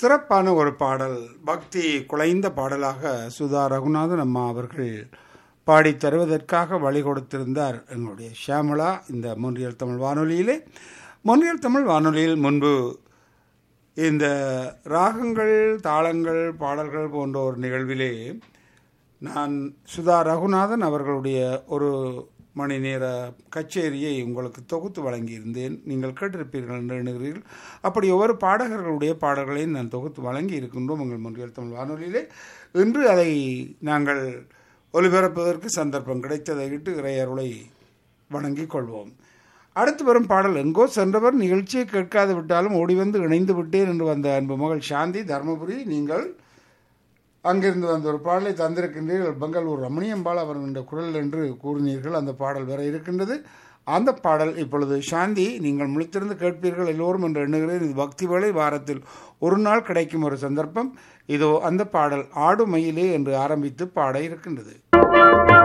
சிறப்பான ஒரு பாடல் பக்தி குலைந்த பாடலாக சுதா ரகுநாதன் அம்மா அவர்கள் பாடித் தருவதற்காக வழி கொடுத்திருந்தார் எங்களுடைய ஷியாமளா இந்த மொன்றியல் தமிழ் வானொலியிலே மொன்றியல் தமிழ் வானொலியில் முன்பு இந்த ராகங்கள் தாளங்கள் பாடல்கள் போன்ற ஒரு நிகழ்விலே நான் சுதா ரகுநாதன் அவர்களுடைய ஒரு மணி நேர கச்சேரியை உங்களுக்கு தொகுத்து வழங்கியிருந்தேன் நீங்கள் கேட்டிருப்பீர்கள் என்று எண்ணுகிறீர்கள் அப்படி ஒவ்வொரு பாடகர்களுடைய பாடல்களையும் நான் தொகுத்து வழங்கி இருக்கின்றோம் உங்கள் முன்றியல் தமிழ் வானொலியிலே இன்று அதை நாங்கள் ஒலிபரப்பதற்கு சந்தர்ப்பம் கிடைத்ததை இட்டு இறையருளை வணங்கிக் கொள்வோம் அடுத்து வரும் பாடல் எங்கோ சென்றவர் நிகழ்ச்சியை கேட்காது விட்டாலும் ஓடி வந்து இணைந்து விட்டேன் என்று வந்த அன்பு மகள் சாந்தி தர்மபுரி நீங்கள் அங்கிருந்து வந்த ஒரு பாடலை தந்திருக்கின்றீர்கள் பெங்களூர் ரமணியம்பாள் அவர்களுடைய குரல் என்று கூறினீர்கள் அந்த பாடல் வர இருக்கின்றது அந்த பாடல் இப்பொழுது சாந்தி நீங்கள் முழித்திருந்து கேட்பீர்கள் எல்லோரும் என்று எண்ணுகிறேன் இது பக்தி வேலை வாரத்தில் ஒரு நாள் கிடைக்கும் ஒரு சந்தர்ப்பம் இதோ அந்த பாடல் ஆடு மயிலே என்று ஆரம்பித்து பாட இருக்கின்றது